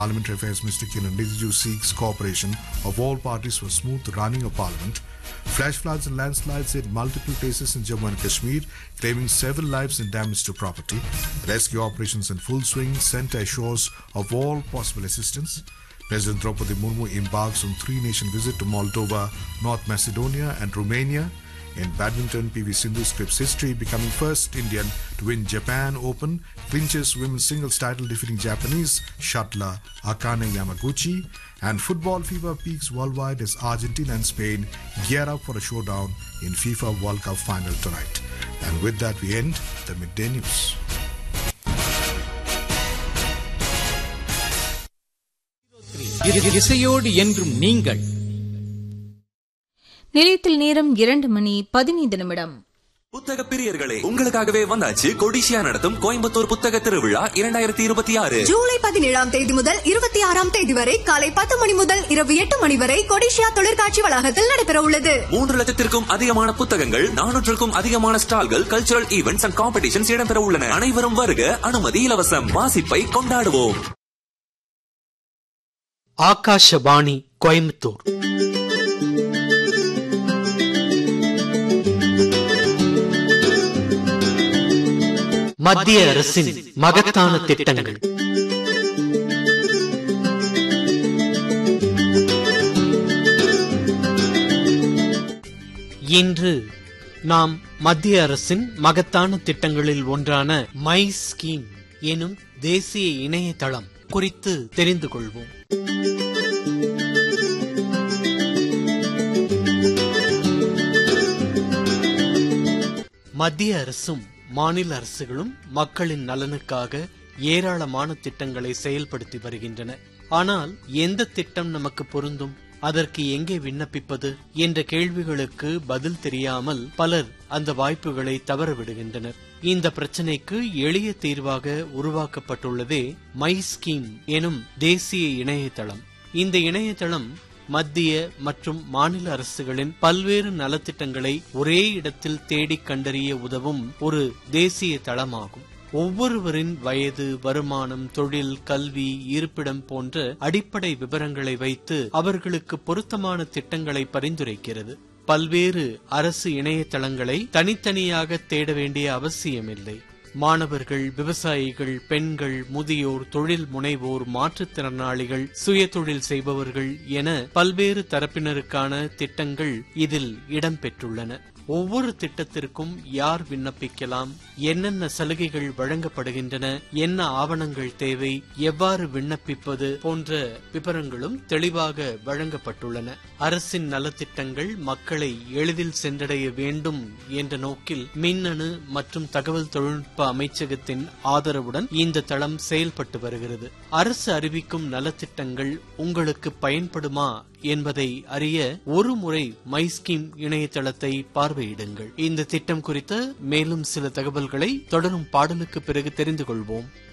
Parliamentary Affairs Minister Kiran Rijiju seeks cooperation of all parties for smooth running of Parliament. Flash floods and landslides hit multiple places in Jammu and Kashmir, claiming several lives and damage to property. Rescue operations in full swing. Centre assures of all possible assistance. President Draupadi Murmu embarks on three-nation visit to Moldova, North Macedonia, and Romania. In badminton, PV Sindhu scripts history, becoming first Indian to win Japan Open, clinches women's singles title defeating Japanese shuttler Akane Yamaguchi, and football fever peaks worldwide as Argentina and Spain gear up for a showdown in FIFA World Cup final tonight. And with that, we end the midday news. இ- இசையோடு என்றும் நீங்கள் நிலையத்தில் நேரம் இரண்டு மணி பதினைந்து நிமிடம் புத்தக பிரியர்களே உங்களுக்காகவே வந்தாச்சு கொடிசியா நடத்தும் கோயம்புத்தூர் புத்தக திருவிழா இரண்டாயிரத்தி இருபத்தி ஆறு ஜூலை பதினேழாம் தேதி முதல் இருபத்தி ஆறாம் தேதி வரை காலை பத்து மணி முதல் இரவு எட்டு மணி வரை கொடிஷியா தொழிற்காட்சி வளாகத்தில் நடைபெற உள்ளது மூன்று லட்சத்திற்கும் அதிகமான புத்தகங்கள் நானூற்றுக்கும் அதிகமான ஸ்டால்கள் கல்ச்சுரல் ஈவெண்ட்ஸ் அண்ட் காம்படிஷன்ஸ் இடம்பெற உள்ளன அனைவரும் வருக அனுமதி இலவசம் வாசிப்பை கொண்டாடுவோம் ஆகாஷவாணி கோயம்புத்தூர் மத்திய அரசின் மகத்தான திட்டங்கள் இன்று நாம் மத்திய அரசின் மகத்தான திட்டங்களில் ஒன்றான மை ஸ்கீம் எனும் தேசிய இணையதளம் குறித்து தெரிந்து கொள்வோம் மத்திய அரசும் மாநில அரசுகளும் மக்களின் நலனுக்காக ஏராளமான திட்டங்களை செயல்படுத்தி வருகின்றன ஆனால் எந்த திட்டம் நமக்கு பொருந்தும் அதற்கு எங்கே விண்ணப்பிப்பது என்ற கேள்விகளுக்கு பதில் தெரியாமல் பலர் அந்த வாய்ப்புகளை தவறவிடுகின்றனர் இந்த பிரச்சனைக்கு எளிய தீர்வாக உருவாக்கப்பட்டுள்ளதே மை ஸ்கீம் எனும் தேசிய இணையதளம் இந்த இணையதளம் மத்திய மற்றும் மாநில அரசுகளின் பல்வேறு நலத்திட்டங்களை ஒரே இடத்தில் தேடிக் கண்டறிய உதவும் ஒரு தேசிய தளமாகும் ஒவ்வொருவரின் வயது வருமானம் தொழில் கல்வி இருப்பிடம் போன்ற அடிப்படை விவரங்களை வைத்து அவர்களுக்கு பொருத்தமான திட்டங்களை பரிந்துரைக்கிறது பல்வேறு அரசு இணையதளங்களை தனித்தனியாக தேட வேண்டிய அவசியமில்லை மாணவர்கள் விவசாயிகள் பெண்கள் முதியோர் தொழில் முனைவோர் மாற்றுத்திறனாளிகள் சுய தொழில் செய்பவர்கள் என பல்வேறு தரப்பினருக்கான திட்டங்கள் இதில் இடம்பெற்றுள்ளன ஒவ்வொரு திட்டத்திற்கும் யார் விண்ணப்பிக்கலாம் என்னென்ன சலுகைகள் வழங்கப்படுகின்றன என்ன ஆவணங்கள் தேவை எவ்வாறு விண்ணப்பிப்பது போன்ற விவரங்களும் தெளிவாக வழங்கப்பட்டுள்ளன அரசின் நலத்திட்டங்கள் மக்களை எளிதில் சென்றடைய வேண்டும் என்ற நோக்கில் மின்னணு மற்றும் தகவல் தொழில்நுட்ப அமைச்சகத்தின் ஆதரவுடன் இந்த தளம் செயல்பட்டு வருகிறது அரசு அறிவிக்கும் நலத்திட்டங்கள் உங்களுக்கு பயன்படுமா என்பதை அறிய ஒரு முறை மை ஸ்கீம் இணையதளத்தை பார்வையிடுங்கள் இந்த திட்டம் குறித்த மேலும் சில தகவல்களை தொடரும் பாடலுக்கு பிறகு தெரிந்து கொள்வோம்